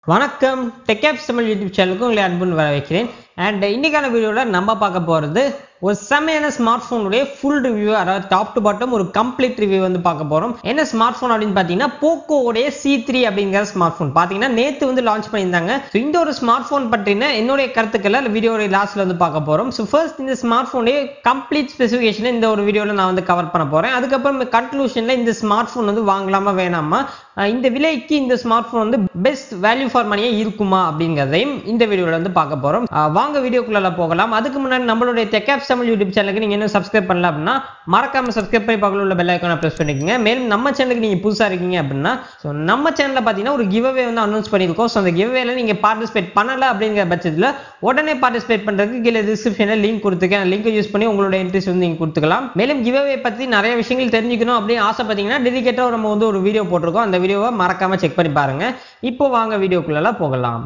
வணக்கம் டெக்ஆப்ஸ் தமிழ் யூடியூப் சேனலுக்கு உங்களை அன்புன்னு வர வைக்கிறேன் அண்ட் இன்னைக்கான வீடியோவில் நம்ம பார்க்க போகிறது ஒரு செம்மையான ஸ்மார்ட் ஃபோனுடைய ஃபுல் ரிவ்யூ அதாவது டாப் டு பாட்டம் ஒரு கம்ப்ளீட் ரிவ்யூ வந்து பார்க்க போகிறோம் என்ன ஸ்மார்ட் ஃபோன் அப்படின்னு பார்த்தீங்கன்னா போக்கோடைய சி த்ரீ அப்படிங்கிற ஸ்மார்ட் ஃபோன் பார்த்தீங்கன்னா நேற்று வந்து லான்ச் பண்ணியிருந்தாங்க ஸோ இந்த ஒரு ஸ்மார்ட் ஃபோன் பற்றின என்னுடைய கருத்துக்களை வீடியோடைய லாஸ்ட்ல வந்து பார்க்க போகிறோம் ஸோ ஃபர்ஸ்ட் இந்த ஸ்மார்ட் ஃபோனுடைய கம்ப்ளீட் ஸ்பெசிஃபிகேஷனை இந்த ஒரு வீடியோவில் நான் வந்து கவர் பண்ண போகிறேன் அதுக்கப்புறம் கன்க்ளூஷனில் இந்த ஸ்மார்ட் ஃபோன் வந்து வாங்கலாமா வேணாமா அஹ் இந்த விலைக்கு இந்த ஸ்மார்ட் ஃபோன் வந்து பெஸ்ட் வேல்யூ ஃபார் மணியே இருக்குமா அப்படிங்கிறதையும் இந்த வீடியோவில் வந்து பார்க்க போகிறோம் வாங்க வீடியோக்குள்ள போகலாம் அதுக்கு முன்னாடி நம்மளுடைய டெக்ஆப்ஸ் தமிழ் யூடியூப் சேனலுக்கு நீங்கள் இன்னும் சப்ஸ்கிரைப் பண்ணல அப்படின்னா மறக்காம சப்ஸ்கிரைப் பண்ணி பக்கத்தில் உள்ள பெல் ஐக்கானை ப்ரெஸ் பண்ணிக்கோங்க மேலும் நம்ம சேனலுக்கு நீங்கள் புதுசாக இருக்கீங்க அப்படின்னா ஸோ நம்ம சேனலில் பார்த்தீங்கன்னா ஒரு கிவ்அவே வந்து அனௌன்ஸ் பண்ணியிருக்கோம் ஸோ அந்த கிவ்அவேல நீங்கள் பார்ட்டிசிபேட் பண்ணல அப்படிங்கிற பட்சத்தில் உடனே பார்ட்டிசிபேட் பண்ணுறதுக்கு கீழே டிஸ்கிரிப்ஷனில் லிங்க் கொடுத்துருக்கேன் லிங்க் யூஸ் பண்ணி உங்களோட இன்ட்ரெஸ்ட் வந்து நீங்கள் கொடுத்துக்கலாம் மேலும் கிவ்அவே பற்றி நிறைய விஷயங்கள் தெரிஞ்சுக்கணும் அப்படின்னு ஆசைப்பட்டீங்கன்னா டெடிகேட்டாக நம்ம வந்து ஒரு வீடியோ போட்டிருக்கோம் அந்த வீடியோவை மறக்காம செக் பண்ணி பாருங்க இப்போ வாங்க வீடியோக்குள்ள போகலாம்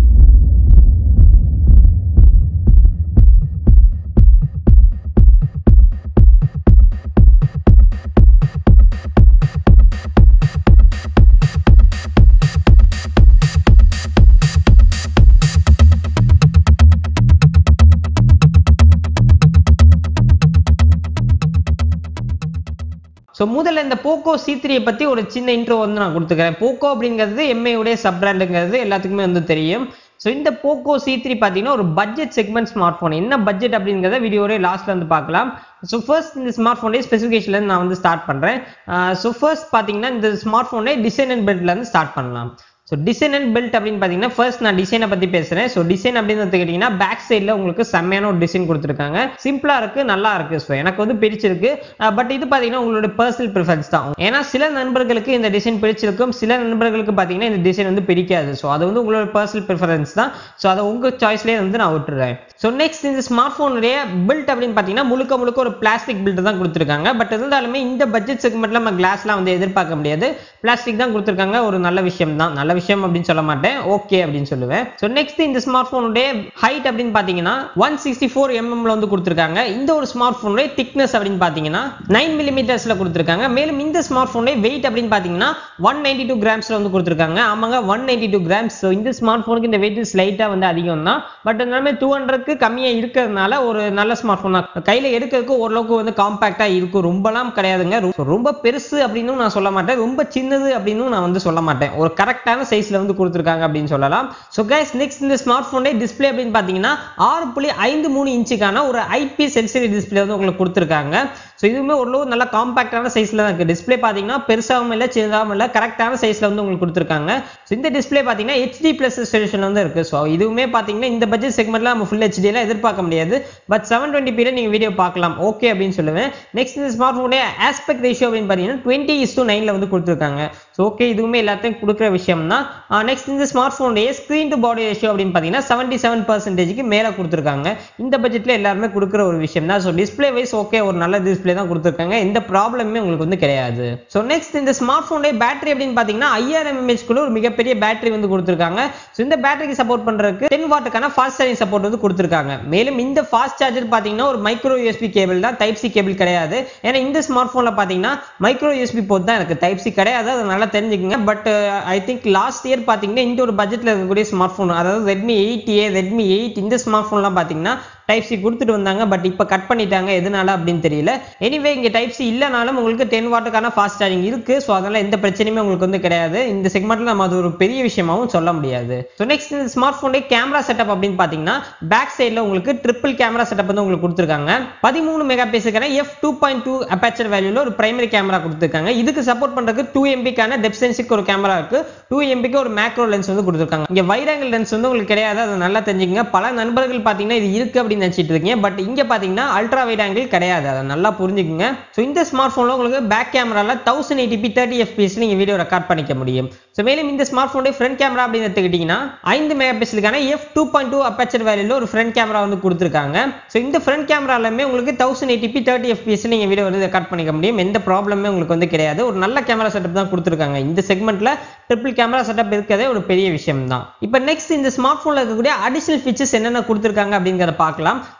ஸோ முதல்ல இந்த போக்கோ சி த்ரீயை பற்றி ஒரு சின்ன இன்ட்ரோ வந்து நான் கொடுத்துக்கிறேன் போக்கோ அப்படிங்கிறது எம்ஐயுடைய சப் பிராண்டுங்கிறது எல்லாத்துக்குமே வந்து தெரியும் ஸோ இந்த போக்கோ சி த்ரீ பார்த்தீங்கன்னா ஒரு பட்ஜெட் செக்மெண்ட் ஸ்மார்ட் ஃபோன் என்ன பட்ஜெட் அப்படிங்கிறத வீடியோடைய லாஸ்ட்ல வந்து பார்க்கலாம் ஸோ ஃபர்ஸ்ட் இந்த ஸ்மார்ட் ஃபோனுடைய ஸ்பெசிஃபிகேஷன்லேருந்து நான் வந்து ஸ்டார்ட் பண்ணுறேன் ஸோ ஃபர்ஸ்ட் பார்த்தீங்கன்னா இந்த ஸ்மார்ட் ஃபோனுடைய டிசைன் அண்ட் பில்ட்லேருந்து ஸ்டார்ட் பண்ணலாம் ஸோ டிசைன் அண்ட் பில்ட் அப்படின்னு பார்த்தீங்கன்னா ஃபர்ஸ்ட் நான் டிசைனை பற்றி பேசுகிறேன் ஸோ டிசைன் அப்படின்னு கேட்டிங்கன்னா பேக் சைடில் உங்களுக்கு செம்மையான ஒரு டிசைன் கொடுத்துருக்காங்க சிம்பிளாக இருக்குது நல்லா இருக்குது ஸோ எனக்கு வந்து பிடிச்சிருக்கு பட் இது பார்த்தீங்கன்னா உங்களோட பர்சனல் ப்ரிஃபரன்ஸ் தான் ஏன்னா சில நண்பர்களுக்கு இந்த டிசைன் பிடிச்சிருக்கும் சில நண்பர்களுக்கு பார்த்தீங்கன்னா இந்த டிசைன் வந்து பிடிக்காது ஸோ அது வந்து உங்களோட பர்சனல் ப்ரிஃபரன்ஸ் தான் ஸோ அதை உங்கள் சாய்ஸ்லேயே வந்து நான் விட்டுறேன் ஸோ நெக்ஸ்ட் இந்த ஸ்மார்ட் ஃபோனுடைய பில்ட் அப்படின்னு பார்த்தீங்கன்னா முழுக்க முழுக்க ஒரு பிளாஸ்டிக் பில்ட் தான் கொடுத்துருக்காங்க பட் இருந்தாலுமே இந்த பட்ஜெட் செக்மெண்ட்ல நம்ம கிளாஸ்லாம் வந்து எதிர்பார்க்க முடியாது பிளாஸ்டிக் தான் கொடுத்துருக்காங்க ஒரு நல்ல விஷயம் தான் நல்ல விஷயம் அப்படின்னு சொல்ல மாட்டேன் ஓகே அப்படின்னு சொல்லுவேன் ஸோ நெக்ஸ்ட் இந்த ஸ்மார்ட் ஃபோனுடைய ஹைட் அப்படின்னு பார்த்தீங்கன்னா ஒன் சிக்ஸ்டி ஃபோர் எம்எம்ல வந்து கொடுத்துருக்காங்க இந்த ஒரு ஸ்மார்ட் ஃபோனுடைய திக்னஸ் அப்படின்னு பார்த்தீங்கன்னா நைன் மில்லிமீட்டர்ஸ்ல கொடுத்துருக்காங்க மேலும் இந்த ஸ்மார்ட் ஃபோனுடைய வெயிட் அப்படின்னு பார்த்தீங்கன்னா ஒன் நைன்டி டூ கிராம்ஸ்ல வந்து கொடுத்துருக்காங்க ஆமாங்க one ninety two grams so இந்த ஸ்மார்ட் ஃபோனுக்கு இந்த வெயிட் ஸ்லைட்டாக வந்து அதிகம் தான் பட் இருந்தாலுமே டூ ஹண்ட்ரட்க்கு கம்மியாக இருக்கிறதுனால ஒரு நல்ல ஸ்மார்ட் ஃபோன் தான் கையில் எடுக்கிறதுக்கு ஓரளவுக்கு வந்து காம்பாக்டாக இருக்கும் ரொம்பலாம் கிடையாதுங்க ரொ- ரொம்ப பெருசு அப்படின்னு நான் சொல்ல மாட்டேன் ரொம்ப சின்னது அப்படின்னு நான் வந்து சொல்ல மாட்டேன் ஒரு கரெக்டான சைஸ்ல வந்து கொடுத்துருக்காங்க அப்படின்னு சொல்லலாம் ஸோ கைஸ் நெக்ஸ்ட் இந்த ஸ்மார்ட் ஃபோனே டிஸ்பிளே அப்படின்னு பார்த்தீங்கன்னா ஆறு புள்ளி ஐந்து மூணு இன்ச்சுக்கான ஒரு ஐபிஎஸ் எல்சிடி டிஸ்பிளே வந்து உங்களுக்கு கொடுத்துருக்காங்க ஸோ இதுவுமே ஓரளவு நல்ல காம்பாக்டான சைஸ்ல தான் இருக்கு டிஸ்பிளே பார்த்தீங்கன்னா பெருசாகவும் இல்லை சின்னதாகவும் இல்லை கரெக்டான சைஸ்ல வந்து உங்களுக்கு கொடுத்துருக்காங்க ஸோ இந்த டிஸ்பிளே பார்த்தீங்கன்னா ஹெச்டி பிளஸ் ரெசல்யூஷன் வந்து இருக்கு ஸோ இதுவுமே பார்த்தீங்கன்னா இந்த பட்ஜெட் செக்மெண்ட்ல நம்ம ஃபுல் ஹெச்டியில் எதிர்பார்க்க முடியாது பட் செவன் டுவெண்ட்டி பீரியட் நீங்கள் வீடியோ பார்க்கலாம் ஓகே அப்படின்னு சொல்லுவேன் நெக்ஸ்ட் இந்த ஸ்மார்ட் ஃபோனுடைய ஆஸ்பெக்ட் ரேஷியோ அப்படின்னு பார்த்தீங்கன்னா டுவெண்ட்டி இஸ் டூ நைனில் வந்து கொடுத்துருக்காங்க ஸோ ஓகே இதுவுமே எல்லாத்தையும் கொடுக்குற விஷயம் தான் நெக்ஸ்ட் இந்த ஸ்மார்ட் ஃபோனுடைய ஸ்க்ரீன் டு பாடி ரேஷியோ அப்படின்னு பார்த்தீங்கன்னா செவன்ட்டி செவன் பர்சன்டேஜ்க்கு மேலே கொடுத்துருக்காங்க இந்த பட்ஜெட்டில் எல்லாருமே கொடுக்குற ஒரு விஷயம் தான் ஸோ டிஸ்பிளே வைஸ் ஓகே ஒரு நல்ல டிஸ்பிளே தான் கொடுத்துருக்காங்க எந்த ப்ராப்ளமே உங்களுக்கு வந்து கிடையாது ஸோ நெக்ஸ்ட் இந்த ஸ்மார்ட் ஃபோனுடைய பேட்டரி அப்படின்னு பார்த்தீங்கன்னா ஐயாயிரம் எம்ஏஹெச்குள்ள ஒரு மிகப்பெரிய பேட்டரி வந்து கொடுத்துருக்காங்க ஸோ இந்த பேட்டரிக்கு சப்போர்ட் பண்ணுறதுக்கு டென் வாட்டுக்கான ஃபாஸ்ட் சார்ஜிங் சப்போர்ட் வந்து கொடுத்துருக்காங்க மேலும் இந்த ஃபாஸ்ட் சார்ஜர் பார்த்தீங்கன்னா ஒரு மைக்ரோ யூஎஸ்பி கேபிள் தான் டைப் சி கேபிள் கிடையாது ஏன்னா இந்த ஸ்மார்ட் ஃபோனில் பார்த்தீங்கன்னா மைக்ரோ யூஎஸ்பி போர்ட் தான் எனக்கு டைப் சி கிடையாது அதை நல்லா தெரிஞ்சுக்கங்க but I think last year பார்த்தீங்கன்னா இந்த ஒரு பட்ஜெட்டில் இருக்கக்கூடிய ஸ்மார்ட் ஃபோன் அதாவது Redmi eight A Redmi eight இந்த ஸ்மார்ட் ஃபோன்லாம் பார்த்தீங்கன்னா டைப் சி கொடுத்துட்டு வந்தாங்க பட் இப்போ கட் பண்ணிட்டாங்க எதனால அப்படின்னு தெரியல எனிவே இங்கே டைப் சி இல்லைனாலும் உங்களுக்கு டென் வாட்டுக்கான ஃபாஸ்ட் சார்ஜிங் இருக்கு ஸோ அதனால எந்த பிரச்சனையுமே உங்களுக்கு வந்து கிடையாது இந்த செக்மெண்ட்ல நம்ம அது ஒரு பெரிய விஷயமாவும் சொல்ல முடியாது ஸோ நெக்ஸ்ட் இந்த ஸ்மார்ட் ஃபோனுடைய கேமரா செட்டப் அப்படின்னு பார்த்தீங்கன்னா பேக் சைடில் உங்களுக்கு ட்ரிபிள் கேமரா செட்டப் வந்து உங்களுக்கு கொடுத்துருக்காங்க பதிமூணு மெகா பிக்சலுக்கான F two point two aperture வேல்யூல ஒரு பிரைமரி கேமரா கொடுத்துருக்காங்க இதுக்கு சப்போர்ட் பண்றதுக்கு டூ எம்பிக்கான டெப் சென்சிக்கு ஒரு கேமரா இருக்கு டூ எம்பிக்கு ஒரு மேக்ரோ லென்ஸ் வந்து கொடுத்துருக்காங்க இங்க வைட் ஆங்கிள் லென்ஸ் வந்து உங்களுக்கு கிடையாது அதை நல்லா தெரிஞ்சுக்கங்க பல நண்பர்கள் பார்த்தீங்கன்னா இது இருக்கு அப்படின்னு நினைச்சிட்டு இருக்கீங்க பட் இங்க பாத்தீங்கன்னா அல்ட்ரா வைட் ஆங்கிள் கிடையாது அதை நல்லா புரிஞ்சுக்கங்க ஸோ இந்த ஸ்மார்ட் ஃபோனில் உங்களுக்கு பேக் கேமரால தௌசண்ட் எயிட்டி தேர்ட்டி எஃபிஎஸ் நீங்க வீடியோ ரெக்கார்ட் பண்ணிக்க முடியும் ஸோ மேலும் இந்த ஸ்மார்ட் ஃபோனுடைய ஃப்ரண்ட் கேமரா அப்படின்னு எடுத்துக்கிட்டீங்கன்னா ஐந்து மெகா பிக்சலுக்கான F two point two aperture வேலையில் ஒரு ஃப்ரண்ட் கேமரா வந்து கொடுத்துருக்காங்க ஸோ இந்த ஃப்ரண்ட் கேமராலுமே உங்களுக்கு தௌசண்ட் எயிட்டி தேர்ட்டி எஃபிஎஸ் நீங்க வீடியோ வந்து ரெக்கார்ட் பண்ணிக்க முடியும் எந்த ப்ராப்ளமே உங்களுக்கு வந்து கிடையாது ஒரு நல்ல கேமரா செட்டப் தான் கொடுத்துருக்காங்க இந்த செக்மெண்ட்ல ட்ரிபிள் கேமரா செட்டப் இருக்கிறதே ஒரு பெரிய விஷயம் தான் இப்போ நெக்ஸ்ட் இந்த ஸ்மார்ட் ஃபோனில் இருக்கக்கூடிய அடிஷனல் ஃபீச்சர்ஸ் என்னென்ன கொடுத்துருக்காங்க அப்படிங்கிறத பார்க்கலாம்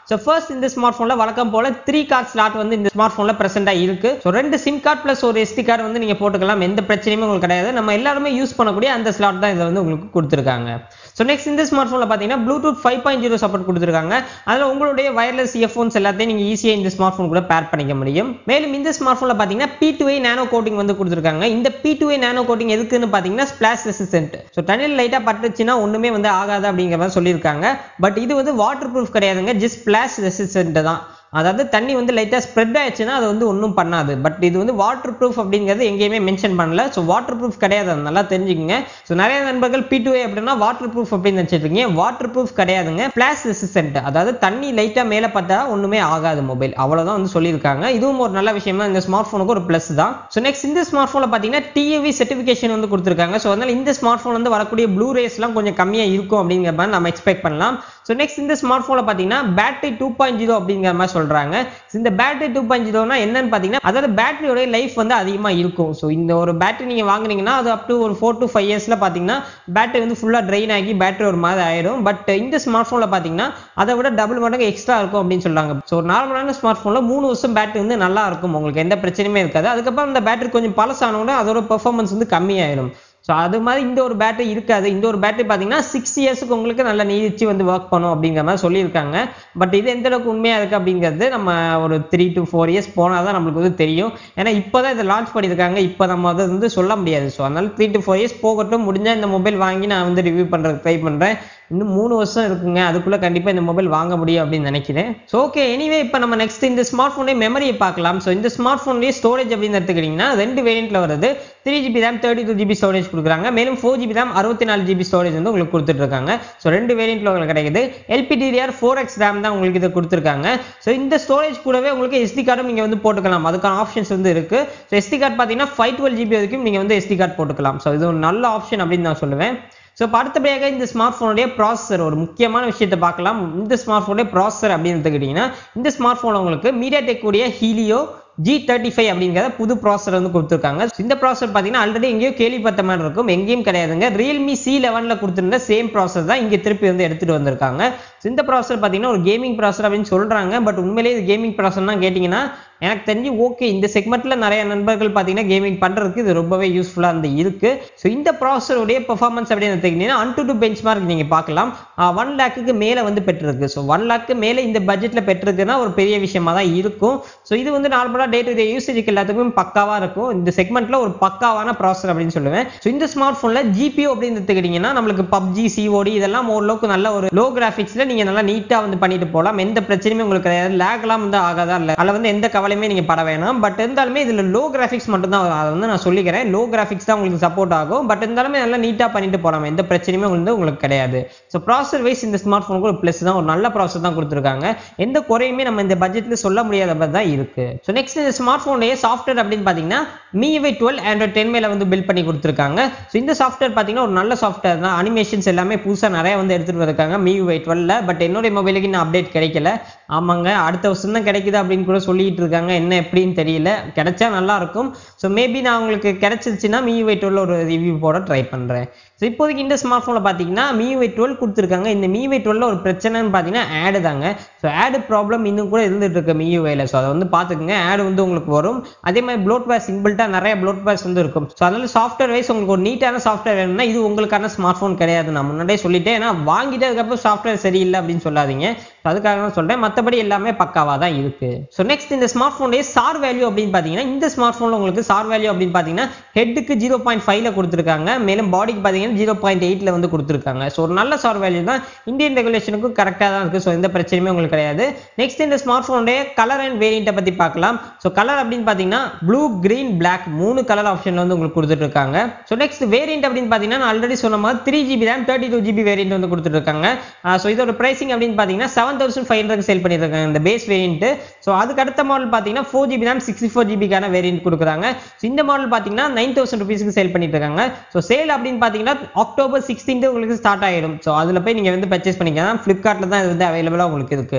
ஸோ ஃபர்ஸ்ட் இந்த ஸ்மார்ட் ஃபோன்ல வழக்கம் போல த்ரீ கார்ட் ஸ்லாட் வந்து இந்த ஸ்மார்ட் ஃபோன்ல பிரசென்டா இருக்கு ஸோ ரெண்டு சிம் கார்டு பிளஸ் ஒரு எஸ்டி கார்டு வந்து நீங்க போட்டுக்கலாம் எந்த பிரச்சனையுமே உங்களுக்கு கிடையாது நம்ம எல்லாருமே யூஸ் பண்ணக்கூடிய அந்த ஸ்லாட் தான் இதை வந்து உங்களுக்கு கொடுத்துருக்காங்க ஸோ நெக்ஸ்ட் இந்த ஸ்மார்ட் ஃபோனில் பார்த்தீங்கன்னா Bluetooth five point zero support கொடுத்துருக்காங்க அதில் உங்களுடைய வயர்லெஸ் இயர்ஃபோன்ஸ் எல்லாத்தையும் நீங்கள் ஈஸியாக இந்த ஸ்மார்ட் ஃபோன் கூட பேர் பண்ணிக்க முடியும் மேலும் இந்த ஸ்மார்ட் ஃபோனில் பார்த்தீங்கன்னா பி டூ நேனோ கோட்டிங் வந்து கொடுத்துருக்காங்க இந்த பி டூ நேனோ கோட்டிங் எதுக்குன்னு பார்த்தீங்கன்னா ஸ்பிளாஷ் ரெசிஸ்டன்ட் ஸோ தண்ணியில் லைட்டாக பட்டுச்சுன்னா ஒன்றுமே வந்து ஆகாது அப்படிங்கிற மாதிரி சொல்லியிருக்காங்க பட் இது வந்து வாட்டர் ப்ரூஃப் கிடையாதுங்க ஜஸ்ட் ஸ்பிளாஷ் ரெசிஸ்டன்ட் தான் அதாவது தண்ணி வந்து லைட்டாக ஸ்ப்ரெட் ஆயிடுச்சுன்னா அது வந்து ஒன்றும் பண்ணாது பட் இது வந்து வாட்டர் ப்ரூஃப் அப்படிங்கிறது எங்கேயுமே மென்ஷன் பண்ணல ஸோ வாட்டர் ப்ரூஃப் கிடையாது அது நல்லா தெரிஞ்சுக்கங்க ஸோ நிறைய நண்பர்கள் பி டூ அப்படின்னா வாட்டர் ப்ரூஃப் அப்படின்னு நினச்சிருக்கீங்க வாட்டர் ப்ரூஃப் கிடையாதுங்க ஃபிளாஷ் ரெசிஸ்டன்ட் அதாவது தண்ணி லைட்டாக மேலே பார்த்தா ஒன்றுமே ஆகாது மொபைல் அவ்வளோதான் வந்து சொல்லியிருக்காங்க இதுவும் ஒரு நல்ல விஷயம் தான் இந்த ஸ்மார்ட் ஃபோனுக்கு ஒரு ப்ளஸ் தான் ஸோ நெக்ஸ்ட் இந்த ஸ்மார்ட் ஃபோனில் பார்த்தீங்கன்னா டிஏவி சர்டிஃபிகேஷன் வந்து கொடுத்துருக்காங்க ஸோ அதனால் இந்த ஸ்மார்ட் ஃபோன் வந்து வரக்கூடிய ப்ளூ ரேஸ்லாம் கொஞ்சம் கம்மியாக இருக்கும் அப்படிங்கிற மாதிரி நம்ம எக்ஸ்பெக்ட் பண்ணலாம் ஸோ நெக்ஸ்ட் இந்த ஸ்மார்ட் ஃபோனில் பார்த்தீங்கன்னா பேட்டரி டூ பாயிண்ட் ஜீரோ அப்படிங்கிற மாதிரி சொல்கிறாங்க இந்த பேட்டரி டூ பாயிண்ட் ஜீரோனா என்னன்னு பார்த்தீங்கன்னா அதாவது பேட்டரியோட லைஃப் வந்து அதிகமாக இருக்கும் ஸோ இந்த ஒரு பேட்டரி நீங்கள் வாங்குனீங்கன்னா அது அப் டு ஒரு ஃபோர் டு ஃபைவ் இயர்ஸில் பார்த்தீங்கன்னா பேட்டரி வந்து ஃபுல்லாக ட்ரெயின் ஆகி பேட்டரி ஒரு மாதிரி ஆயிரும் பட் இந்த ஸ்மார்ட் ஃபோனில் பார்த்தீங்கன்னா அதை விட டபுள் மடங்கு எக்ஸ்ட்ரா இருக்கும் அப்படின்னு சொல்றாங்க ஸோ நார்மலான ஸ்மார்ட் ஃபோனில் மூணு வருஷம் பேட்டரி வந்து நல்லா இருக்கும் உங்களுக்கு எந்த பிரச்சனையுமே இருக்காது அதுக்கப்புறம் இந்த பேட்டரி கொஞ்சம் பழசானோட அதோட பெர்ஃபார்மன்ஸ் வந்து கம்மியாயிடும் ஸோ அது மாதிரி இந்த ஒரு பேட்டரி இருக்காது இந்த ஒரு பேட்டரி பார்த்தீங்கன்னா சிக்ஸ் இயர்ஸுக்கு உங்களுக்கு நல்லா நீடிச்சு வந்து ஒர்க் பண்ணும் அப்படிங்கிற மாதிரி சொல்லியிருக்காங்க பட் இது எந்த அளவுக்கு உண்மையாக இருக்குது அப்படிங்கிறது நம்ம ஒரு த்ரீ டு ஃபோர் இயர்ஸ் போனால் தான் நம்மளுக்கு வந்து தெரியும் ஏன்னா இப்போ தான் இதை லான்ச் பண்ணியிருக்காங்க இப்போ நம்ம அதை வந்து சொல்ல முடியாது ஸோ அதனால த்ரீ டு ஃபோர் இயர்ஸ் போகட்டும் முடிஞ்சால் இந்த மொபைல் வாங்கி நான் வந்து ரிவ்யூ பண்ணுறதுக்கு ட்ரை பண்ணுறேன் இன்னும் மூணு வருஷம் இருக்குங்க அதுக்குள்ளே கண்டிப்பாக இந்த மொபைல் வாங்க முடியும் அப்படின்னு நினைக்கிறேன் ஸோ ஓகே எனிவே இப்போ நம்ம நெக்ஸ்ட் இந்த ஸ்மார்ட் ஃபோனே மெமரியை பார்க்கலாம் ஸோ இந்த ஸ்மார்ட் ஃபோன்லேயே ஸ்டோரேஜ் அப்படின்னு எடுத்துக்கிட்டிங்கன்னா ரெண்டு வேரியண்ட்டில் வருது three GB RAM thirty two GB storage கொடுக்குறாங்க மேலும் ஃபோர் ஜிபி ரேம் அறுபத்தி நாலு ஜிபி ஸ்டோரேஜ் வந்து உங்களுக்கு கொடுத்துட்ருக்காங்க ஸோ ரெண்டு வேரியண்ட்டில் உங்களுக்கு கிடைக்குது எல்பிடிஆர் ஃபோர் எக்ஸ் ரேம் தான் உங்களுக்கு இதை கொடுத்துருக்காங்க ஸோ இந்த ஸ்டோரேஜ் கூடவே உங்களுக்கு எஸ்டி கார்டும் நீங்கள் வந்து போட்டுக்கலாம் அதுக்கான ஆப்ஷன்ஸ் வந்து இருக்குது ஸோ எஸ்டி கார்டு பார்த்தீங்கன்னா ஃபைவ் டுவெல் ஜிபி வரைக்கும் நீங்கள் வந்து எஸ்டி கார்டு போட்டுக்கலாம் ஸோ இது ஒரு நல்ல ஆப்ஷன் அப்படின்னு நான் சொல்லுவேன் ஸோ இப்போ அடுத்தபடியாக இந்த ஸ்மார்ட் ஃபோனுடைய ப்ராசஸர் ஒரு முக்கியமான விஷயத்தை பார்க்கலாம் இந்த ஸ்மார்ட் ஃபோனுடைய ப்ராசஸர் அப்படின்னு எடுத்துக்கிட்டிங்கன்னா இந்த ஸ்மார்ட் ஃபோன் உங்களுக்கு மீடியா டெக் உடைய ஹீலியோ ஜி தேர்ட்டி ஃபைவ் அப்படிங்கிற புது ப்ராசர் வந்து கொடுத்துருக்காங்க இந்த ப்ராசர் பார்த்தீங்கன்னா ஆல்ரெடி எங்கேயோ கேள்விப்பட்ட மாதிரி இருக்கும் எங்கேயும் கிடையாதுங்க ரியல்மி சி லெவனில் கொடுத்துருந்த சேம் ப்ராசர் தான் இங்கே திருப்பி வந்து எடுத்துகிட்டு வந்திருக்காங்க இந்த ப்ராசர் பார்த்தீங்கன்னா ஒரு கேமிங் ப்ராசர் அப்படின்னு சொல்கிறாங்க பட் உண்மையிலேயே இது கேமிங் ப்ராசர் தான் கேட்டிங்கன்னா எனக்கு தெரிஞ்சு ஓகே இந்த செக்மெண்ட்டில் நிறைய நண்பர்கள் பார்த்தீங்கன்னா கேமிங் பண்ணுறதுக்கு இது ரொம்பவே யூஸ்ஃபுல்லாக இருந்து இருக்குது ஸோ இந்த ப்ராசருடைய பெர்ஃபார்மன்ஸ் அப்படின்னு எடுத்துக்கிட்டிங்கன்னா AnTuTu benchmark நீங்கள் பார்க்கலாம் ஒன் லேக்குக்கு மேலே வந்து பெற்றிருக்கு ஸோ ஒன் லேக்கு மேலே இந்த பட்ஜெட்டில் பெற்றிருக்குன்னா ஒரு பெரிய விஷயமா தான் இருக்கும் ஸோ இது வந்து நார்மலாக டே டு டே யூசேஜுக்கு எல்லாத்துக்கும் பக்காவாக இருக்கும் இந்த செக்மெண்ட்டில் ஒரு பக்காவான ப்ராசர் அப்படின்னு சொல்லுவேன் ஸோ இந்த ஸ்மார்ட் ஃபோனில் ஜிபிஓ அப்படின்னு எடுத்துக்கிட்டிங்கன்னா நம்மளுக்கு பப்ஜி சிஓடி இதெல்லாம் ஓரளவுக்கு நல்ல ஒரு லோ கிராஃபிக்ஸில் நீங்கள் நல்லா நீட்டாக வந்து பண்ணிட்டு போகலாம் எந்த பிரச்சனையுமே உங்களுக்கு கிடையாது லேக்லாம் வந்து ஆகாதா இல்லை அதில் வந்து எந்த கவலையுமே நீங்கள் பட வேணாம் பட் இருந்தாலுமே இதில் லோ கிராஃபிக்ஸ் மட்டும் தான் அதை வந்து நான் சொல்லிக்கிறேன் லோ கிராஃபிக்ஸ் தான் உங்களுக்கு சப்போர்ட் ஆகும் பட் இருந்தாலுமே நல்லா நீட்டாக பண்ணிட்டு போகலாம் எந்த பிரச்சனையுமே வந்து உங்களுக்கு கிடையாது ஸோ ப்ராசர் வைஸ் இந்த ஸ்மார்ட் ஃபோனுக்கு ஒரு ப்ளஸ் தான் ஒரு நல்ல ப்ராசர் தான் கொடுத்துருக்காங்க எந்த குறையுமே நம்ம இந்த பட்ஜெட்டில் சொல்ல முடியாத மாதிரி தான் இருக்கு ஸோ நெக்ஸ்ட் இந்த ஸ்மார்ட் ஃபோனுடைய சாஃப்ட்வேர் அப்படின்னு பார்த்தீங்கன்னா மீவை டுவெல் ஆண்ட்ராய்ட் டென் மேல வந்து பில்ட் பண்ணி கொடுத்துருக்காங்க ஸோ இந்த சாஃப்ட்வேர் பார்த்தீங்கன்னா ஒரு நல்ல சாஃப்ட்வேர் தான் அனிமேஷன்ஸ் எல்லாமே புதுசாக நிறைய வந்து எடுத்துகிட்டு வந்திருக்காங்க மீவை டுவெல்ல பட் என்னுடைய மொபைலுக்கு இன்னும் அப்டேட் கிடைக்கல ஆமாங்க அடுத்த வருஷம் தான் கிடைக்குது அப்படின்னு கூட சொல்லிட்டு இருக்காங்க என்ன எப்படின்னு தெரியல கிடைச்சா நல்லா இருக்கும் ஸோ மேபி நான் உங்களுக்கு கிடைச்சிருச்சுன்னா மீவை டுவெல் ஒரு ரிவ்யூ போட ட்ரை பண்ணுறேன் ஸோ இப்போதைக்கு இந்த ஸ்மார்ட் ஃபோனில் பார்த்தீங்கன்னா மீவை டுவெல் கொடுத்துருக்காங்க இந்த மீவை டுவெல்ல ஒரு பிரச்சனைன்னு பார்த்தீங்கன்னா ஆடு தாங்க ஸோ ஆடு ப்ராப்ளம் இன்னும் கூட இருந்துட்டு இருக்கு மியூவேல ஸோ அதை வந்து பார்த்துக்குங்க ஆடு வந்து உங்களுக்கு வரும் அதே மாதிரி ப்ளோட் வேர்ஸ் இன்பில்ட்டாக நிறைய ப்ளோட் வேர்ஸ் வந்து இருக்கும் ஸோ அதனால சாஃப்ட்வேர் வைஸ் உங்களுக்கு ஒரு நீட்டான சாஃப்ட்வேர் வேணும்னா இது உங்களுக்கான ஸ்மார்ட் ஃபோன் கிடையாது நான் முன்னாடியே சொல்லிட்டேன் ஏன்னா வாங்கிட்டு அதுக்கப்புறம் சாஃப்ட்வேர் சரியில்லை அப்படின்னு சொல்லாதீங்க ஸோ அதுக்காக தான் சொல்கிறேன் மற்றபடி எல்லாமே பக்காவாக தான் இருக்கு ஸோ நெக்ஸ்ட் இந்த ஸ்மார்ட் ஃபோனுடைய சார் வேல்யூ அப்படின்னு பார்த்தீங்கன்னா இந்த ஸ்மார்ட் ஃபோனில் உங்களுக்கு சார் வேல்யூ அப்படின்னு பார்த்தீங்கன்னா ஹெட்டுக்கு ஜீரோ பாயிண்ட் ஃபைவ்ல கொடுத்துருக்காங்க மேலும் பாடிக்கு பார்த்தீங்கன்னா ஜீரோ பாயிண்ட் எயிட்ல வந்து கொடுத்துருக்காங்க ஸோ ஒரு நல்ல சார் வேல்யூ தான் இந்தியன் ரெகுலேஷனுக்கும் கரெக்டாக தான் இருக்குது ஸோ எந்த பிரச்சனையுமே உங்களுக்கு கிடையாது நெக்ஸ்ட் இந்த ஸ்மார்ட் ஃபோனுடைய கலர் அண்ட் வேரியண்ட்டை பற்றி பார்க்கலாம் ஸோ கலர் அப்படின்னு பார்த்தீங்கன்னா ப்ளூ கிரீன் பிளாக் மூணு கலர் ஆப்ஷன்ல வந்து உங்களுக்கு கொடுத்துட்டு இருக்காங்க ஸோ நெக்ஸ்ட் வேரியண்ட் அப்படின்னு பார்த்தீங்கன்னா நான் ஆல்ரெடி சொன்ன மாதிரி three GB RAM thirty two GB variant வந்து கொடுத்துட்டு இருக்காங்க ஸோ இதோட பிரைசிங் அப்படின்னு பார்த்தீங்கன்னா seven thousand five hundred sale பண்ணியிருக்காங்க இந்த பேஸ் வேரியண்ட் ஸோ அதுக்கு அடுத்த மாடல் பார்த்தீங்கன்னா four GB RAM sixty four ஜிபிக்கான வேரியண்ட் கொடுக்குறாங்க ஸோ இந்த மாடல் பார்த்தீங்கன்னா நைன் தௌசண்ட் ருபீஸ்க்கு சேல் பண்ணிட்டு இருக்காங்க ஸோ சேல் அப்படின்னு பார்த்தீங்கன்னா அக்டோபர் சிக்ஸ்டீன் உங்களுக்கு ஸ்டார்ட் ஆகிடும் ஸோ அதில் போய் நீங்கள் வந்து பர்ச்சேஸ் பண்ணிக்கலாம் ஃப்ளிப்கார்ட்டில் தான் இது வந்து அவைலபிளாக உங்களுக்கு இருக்கு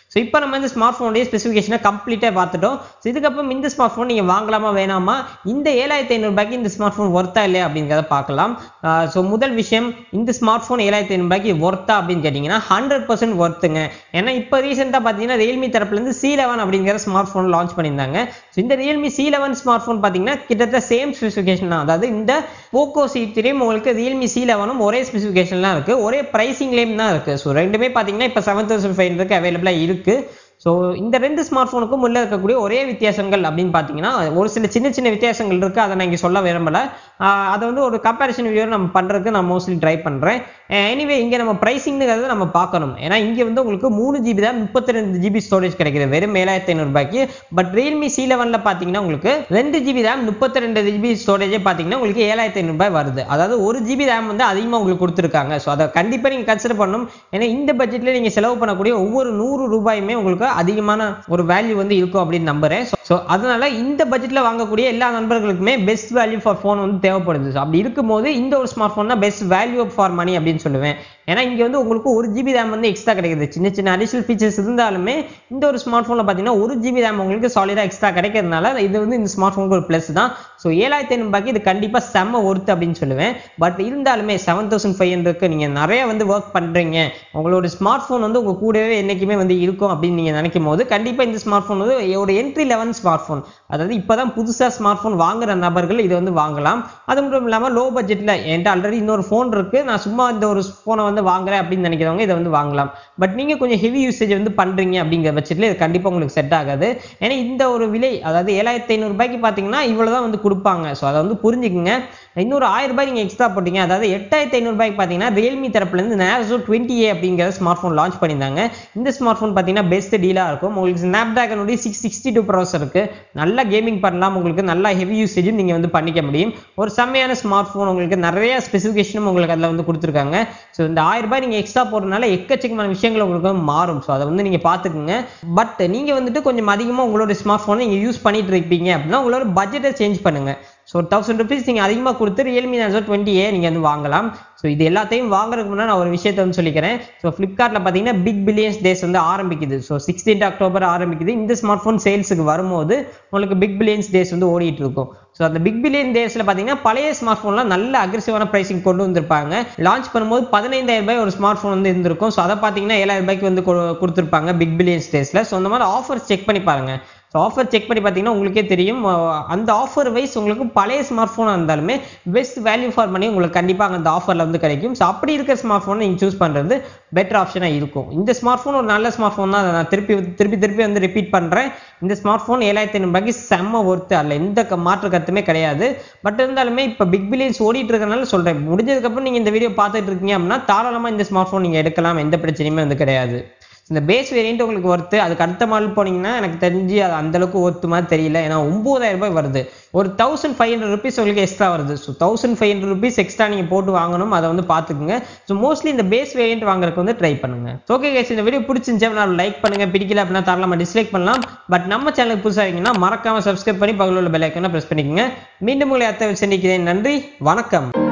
ஸோ இப்போ நம்ம இந்த ஸ்மார்ட் ஃபோனுடைய ஸ்பெசிஃபிகேஷனை கம்ப்ளீட்டாக பார்த்துட்டோம் ஸோ இதுக்கப்புறம் இந்த ஸ்மார்ட் ஃபோன் நீங்கள் வாங்கலாமா வேணாமா இந்த ஏழாயிரத்தி ஐநூறுபாய்க்கு இந்த ஸ்மார்ட் ஃபோன் ஒர்த்தா இல்லையா அப்படிங்கிறத பார்க்கலாம் ஸோ முதல் விஷயம் இந்த ஸ்மார்ட் ஃபோன் ஏழாயிரத்தி ஐநூறுபாய்க்கு ஒர்த்தா அப்படின்னு கேட்டிங்கன்னா ஹண்ட்ரட் பர்சன்ட் ஒர்த்துங்க ஏன்னா இப்போ ரீசெண்டாக பார்த்தீங்கன்னா ரியல்மி தரப்புலேருந்து சி லெவன் அப்படிங்கிற ஸ்மார்ட் ஃபோன் லான்ச் பண்ணியிருந்தாங்க ஸோ இந்த Realme C eleven smart phone பார்த்தீங்கன்னா கிட்டத்தட்ட சேம் ஸ்பெசிஃபிகேஷன் தான் அதாவது இந்த போக்கோ சி த்ரீயும் உங்களுக்கு ரியல்மி சி லெவனும் ஒரே ஸ்பெசிஃபிகேஷன்லாம் இருக்குது ஒரே ப்ரைசிங்லேயும் தான் இருக்குது ஸோ ரெண்டுமே பார்த்தீங்கன்னா இப்போ செவன் தௌசண்ட் ஃபைவ் ஹண்ட்ரட்க்கு அவைலபிளாக இருக்குது ஸோ இந்த ரெண்டு ஸ்மார்ட் ஃபோனுக்கும் உள்ள இருக்கக்கூடிய ஒரே வித்தியாசங்கள் அப்படின்னு பார்த்தீங்கன்னா ஒரு சில சின்ன சின்ன வித்தியாசங்கள் இருக்குது அதை நான் இங்கே சொல்ல விரும்பலை ஆஹ் அதை வந்து ஒரு கம்பேரிஷன் வீடியோ நம்ம பண்ணுறதுக்கு நான் மோஸ்ட்லி ட்ரை பண்ணுறேன் எனிவே இங்கே நம்ம ப்ரைஸிங்கிறத நம்ம பார்க்கணும் ஏன்னா இங்கே வந்து உங்களுக்கு மூணு ஜிபி தான் முப்பத்தி ரெண்டு ஜிபி ஸ்டோரேஜ் கிடைக்குது வெறும் ஏழாயிரத்தி ஐநூறுபாய்க்கு பட் ரியல்மி சி லெவனில் பார்த்தீங்கன்னா உங்களுக்கு ரெண்டு ஜிபி ரேம் முப்பத்தி ரெண்டு ஜிபி ஸ்டோரேஜே பார்த்தீங்கன்னா உங்களுக்கு ஏழாயிரத்தி ஐநூறுபாய் வருது அதாவது ஒரு ஜிபி ரேம் வந்து அதிகமாக உங்களுக்கு கொடுத்துருக்காங்க ஸோ அதை கண்டிப்பாக நீங்கள் கன்சிடர் பண்ணணும் ஏன்னா இந்த பட்ஜெட்டில் நீங்கள் செலவு பண்ணக்கூடிய ஒவ்வொரு நூறு ரூபாயுமே உங்களுக்கு அதிகமான ஒரு வேல்யூ வந்து இருக்கும் அப்படின்னு நம்புறேன் ஸோ அதனால இந்த பட்ஜெட்டில் வாங்கக்கூடிய எல்லா நண்பர்களுக்குமே பெஸ்ட் வேல்யூ ஃபார் ஃபோன் வந்து தேவைப்படுது ஸோ அப்படி இருக்கும்போது இந்த ஒரு ஸ்மார்ட் ஃபோன் தான் பெஸ்ட் வேல்யூ ஃபார் மணி அப்படின்னு சொல்லுவேன் ஏன்னா இங்கே வந்து உங்களுக்கு ஒரு ஜிபி ரேம் வந்து எக்ஸ்ட்ரா கிடைக்குது சின்ன சின்ன அடிஷனல் ஃபீச்சர்ஸ் இருந்தாலுமே இந்த ஒரு ஸ்மார்ட் ஃபோனில் பார்த்தீங்கன்னா ஒரு ஜிபி ரேம் உங்களுக்கு சாலிடாக எக்ஸ்ட்ரா கிடைக்கிறதுனால இது வந்து இந்த ஸ்மார்ட் ஃபோனுக்கு ஒரு ப்ளஸ் தான் ஸோ ஏழாயிரத்தி ஐநூறுபாய்க்கு இது கண்டிப்பாக செம்ம ஒர்த்து அப்படின்னு சொல்லுவேன் பட் இருந்தாலுமே செவன் தௌசண்ட் ஃபைவ் ஹண்ட்ரட்க்கு நீங்கள் நிறைய வந்து ஒர்க் பண்ணுறீங்க உங்களோட ஸ்மார்ட் ஃபோன் வந்து உங்கள் கூடவே என்றைக்குமே வந்து இருக்கும் அப்படின்னு நீங்கள் நினைக்கும் போது கண்டிப்பாக இந்த ஸ்மார்ட் ஃபோன் வந்து ஒரு என்ட்ரி லெவல் ஸ்மார்ட் ஃபோன் அதாவது இப்போ தான் புதுசாக ஸ்மார்ட் ஃபோன் வாங்குற நபர்கள் இதை வந்து வாங்கலாம் அது மட்டும் இல்லாமல் லோ பட்ஜெட்டில் என்கிட்ட ஆல்ரெடி இன்னொரு ஃபோன் இருக்குது நான் சும்மா இந்த ஒரு ஃபோனை வந்து வாங்குறேன் அப்படின்னு நினைக்கிறவங்க இதை வந்து வாங்கலாம் பட் நீங்கள் கொஞ்சம் ஹெவி யூசேஜ் வந்து பண்ணுறீங்க அப்படிங்கிற பட்சத்தில் இது கண்டிப்பாக உங்களுக்கு செட் ஆகாது ஏன்னா இந்த ஒரு விலை அதாவது ஏழாயிரத்தி ஐநூறுபாய்க்கு பார்த்தீங்கன்னா இவ்வளோ தான் வந்து கொடுப்பாங்க ஸோ அதை வந்து புரிஞ்சுக்குங்க இன்னொரு ஆயிரம் ரூபாய் நீங்கள் எக்ஸ்ட்ரா போட்டீங்க அதாவது எட்டாயிரத்தி ஐநூறுபாய்க்கு பார்த்தீங்கன்னா ரியல்மி தரப்புலேருந்து நேரோ டுவெண்ட்டி ஏ அப்படிங்கிற ஸ்மார்ட் ஃபோன் லான்ச் பண்ணியிருந்தாங்க இந்த ஸ்மார்ட் ஃபோன் பார்த்தீங்கன்னா பெஸ்ட் டீலாக இருக்கும் உங்களுக்கு ஸ்னாப் ட்ராகனுடைய சிக்ஸ் சிக்ஸ்டி டூ ப்ராசர் இருக்குது நல்லா கேமிங் பண்ணலாம் உங்களுக்கு நல்லா ஹெவி யூசேஜும் நீங்கள் வந்து பண்ணிக்க முடியும் ஒரு செம்மையான ஸ்மார்ட் ஃபோன் உங்களுக்கு நிறைய ஸ்பெசிஃபிகேஷனும் உங்களுக்கு அதில் வந்து கொடுத்துருக்காங்க ஸோ இந்த ஆயிரம் ரூபாய் நீங்கள் எக்ஸ்ட்ரா போடுறதுனால எக்கச்சக்கமான விஷயங்கள் உங்களுக்கு வந்து மாறும் ஸோ அதை வந்து நீங்கள் பார்த்துக்குங்க பட் நீங்கள் வந்துட்டு கொஞ்சம் அதிகமாக உங்களோட ஸ்மார்ட் ஃபோனை நீங்கள் யூஸ் பண்ணிட்டு இருப்பீங்க அப்படின்னா உங்களோட பட்ஜெட்டை சேஞ்ச் பண்ணுங்க ஸோ தௌசண்ட் ருபீஸ் நீங்கள் அதிகமாக கொடுத்து ரியல்மி நாசோ டுவெண்ட்டி ஏ நீங்கள் வந்து வாங்கலாம் ஸோ இது எல்லாத்தையும் வாங்குறதுக்கு முன்னாடி நான் ஒரு விஷயத்தை வந்து சொல்லிக்கிறேன் ஸோ ஃப்ளிப்கார்ட்டில் பார்த்தீங்கன்னா பிக் பில்லியன்ஸ் டேஸ் வந்து ஆரம்பிக்குது ஸோ சிக்ஸ்டீன்த் அக்டோபர் ஆரம்பிக்குது இந்த ஸ்மார்ட் ஃபோன் சேல்ஸுக்கு வரும்போது உங்களுக்கு பிக் பில்லியன்ஸ் டேஸ் வந்து ஓடிட்டு இருக்கும் ஸோ அந்த பிக் பில்லியன் டேஸில் பார்த்தீங்கன்னா பழைய ஸ்மார்ட் ஃபோன்லாம் நல்ல அக்ரெசிவான ப்ரைசிங் கொண்டு வந்திருப்பாங்க லான்ச் பண்ணும்போது பதினைந்தாயிரம் ரூபாய் ஒரு ஸ்மார்ட் ஃபோன் வந்து இருந்திருக்கும் ஸோ அதை பார்த்தீங்கன்னா ஏழாயிரம் ரூபாய்க்கு வந்து கொடு- கொடுத்திருப்பாங்க பிக் பில்லியன்ஸ் டேஸில் ஸோ அந்த மாதிரி ஆஃபர்ஸ் செக் பண்ணி பாருங்க ஸோ ஆஃபர் செக் பண்ணி பார்த்தீங்கன்னா உங்களுக்கே தெரியும் அஹ் அந்த ஆஃபர் வைஸ் உங்களுக்கு பழைய ஸ்மார்ட் ஃபோனாக இருந்தாலுமே பெஸ்ட் வேல்யூ ஃபார் மணி உங்களுக்கு கண்டிப்பாக அந்த ஆஃபரில் வந்து கிடைக்கும் ஸோ அப்படி இருக்கிற ஸ்மார்ட் ஃபோனை நீங்கள் சூஸ் பண்ணுறது பெட்டர் ஆப்ஷனாக இருக்கும் இந்த ஸ்மார்ட் ஃபோன் ஒரு நல்ல ஸ்மார்ட் ஃபோன் தான் அதை நான் திருப்பி திருப்பி திருப்பி வந்து ரிப்பீட் பண்ணுறேன் இந்த ஸ்மார்ட் ஃபோன் ஏழாயிரத்தி ஐநூறுபாய்க்கு செம்ம ஒர்த்து அதில் எந்த க- மாற்று கருத்துமே கிடையாது பட் இருந்தாலுமே இப்போ பிக் பில்லியன்ஸ் ஓடிட்டு இருக்கனால சொல்கிறேன் முடிஞ்சதுக்கப்புறம் நீங்கள் இந்த வீடியோ பார்த்துட்டு இருக்கீங்க அப்படின்னா தாராளமாக இந்த ஸ்மார்ட் ஃபோன் நீங்கள் எடுக்கலாம் எந்த பிரச்சனையுமே வந்து கிடையாது இந்த பேஸ் வேரியன்ட் உங்களுக்கு ஒர்த்து அதுக்கு அடுத்த மாடல் போனீங்கன்னா எனக்கு தெரிஞ்சு அது அந்த அளவுக்கு ஒர்த்து மாதிரி தெரியல ஏன்னா ஒன்பதாயிரம் ரூபாய் வருது ஒரு தௌசண்ட் ஃபைவ் ஹண்ட்ரட் ருபீஸ் உங்களுக்கு எக்ஸ்ட்ரா வருது so thousand five hundred rupees extra நீங்கள் போட்டு வாங்கணும் அதை வந்து பார்த்துக்குங்க ஸோ மோஸ்ட்லி இந்த பேஸ் வேரியன்ட் வாங்குறதுக்கு வந்து ட்ரை பண்ணுங்க ஓகே கேஸ் இந்த வீடியோ பிடிச்சிருந்துச்சு அப்படின்னா லைக் பண்ணுங்க பிடிக்கல அப்படின்னா தாராளமாக டிஸ்லைக் பண்ணலாம் பட் நம்ம சேனலுக்கு புதுசாக இருக்கீங்கன்னா மறக்காம சப்ஸ்கிரைப் பண்ணி பக்கத்தில் உள்ள பெல் ஐக்கனை ப்ரெஸ் பண்ணிக்கோங்க மீண்டும் உங்களை அத்தை சந்திக்கிறேன் நன்றி வணக்கம்